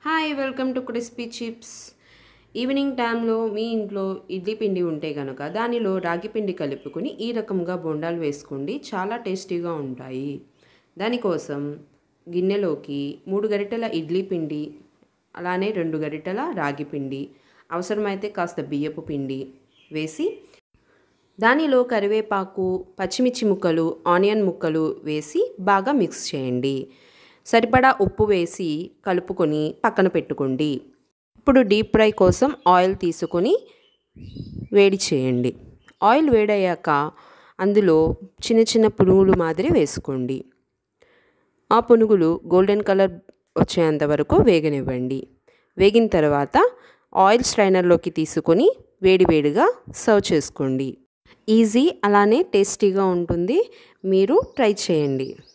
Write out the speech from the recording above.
hi welcome to crispy chips evening టైంలో మీ ఇంట్లో ఇడ్లీ పిండి ఉంటే కనుక దానిలో రాగి పిండి కలుపుకొని ఈ రకంగా బొండాలు వేసుకోండి చాలా టేస్టీగా ఉంటాయి దానికోసం గిన్నెలోకి మూడు గరిటెల ఇడ్లీ పిండి అలానే రెండు గరిటెల రాగి పిండి అవసరమైతే కాస్త బియ్యపు పిండి వేసి దానిలో కరివేపాకు పచ్చిమిర్చి ముక్కలు ఆనియన్ ముక్కలు వేసి బాగా మిక్స్ చేయండి సరిపడా ఉప్పు వేసి కలుపుకొని పక్కన పెట్టుకోండి ఇప్పుడు డీప్ ఫ్రై కోసం ఆయిల్ తీసుకొని వేడి చేయండి ఆయిల్ వేడయ్యాక అందులో చిన్న చిన్న పునుగులు మాదిరి వేసుకోండి ఆ పునుగులు గోల్డెన్ కలర్ వచ్చేంత వరకు వేగనివ్వండి వేగిన తర్వాత ఆయిల్ స్ట్రైనర్లోకి తీసుకొని వేడివేడిగా సర్వ్ చేసుకోండి ఈజీ అలానే టేస్టీగా ఉంటుంది మీరు ట్రై చేయండి